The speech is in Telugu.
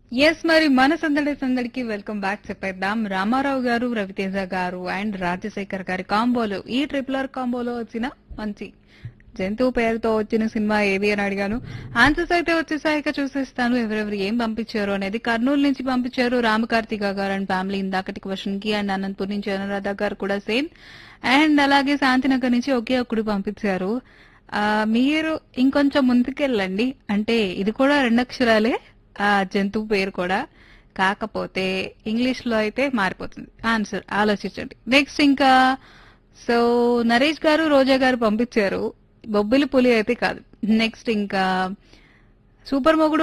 ఎస్ మరి మన సందడి సందడికి వెల్కమ్ బ్యాక్ చెప్పేద్దాం రామారావు గారు రవితేజ గారు అండ్ రాజశేఖర్ గారి కాంబోలో ఈ ట్రిపులర్ కాంబోలో వచ్చిన మంచి జంతువు పేరుతో వచ్చిన సినిమా ఏది అని అడిగాను ఆన్సర్స్ అయితే వచ్చేసాక చూసేస్తాను ఎవరెవరు ఏం పంపించారు అనేది కర్నూలు నుంచి పంపించారు రామకార్తిక గారు అండ్ ఫ్యామిలీ ఇందాకటి క్వశ్చన్ కి అండ్ అనంతపూర్ నుంచి అనురాధ గారు కూడా సేమ్ అండ్ అలాగే శాంతినగర్ నుంచి ఒకే ఒక్కడు పంపించారు ఆ, మీరు ఇంకొంచెం ముందుకెళ్ళండి అంటే ఇది కూడా రెండు అక్షరాలే ఆ జంతువు పేరు కూడా కాకపోతే ఇంగ్లీష్ లో అయితే మారిపోతుంది ఆన్సర్ ఆలోచించండి నెక్స్ట్ ఇంకా సో నరేష్ గారు రోజా గారు పంపించారు బొబ్బిలి పులి అయితే కాదు నెక్స్ట్ ఇంకా సూపర్ మొగుడు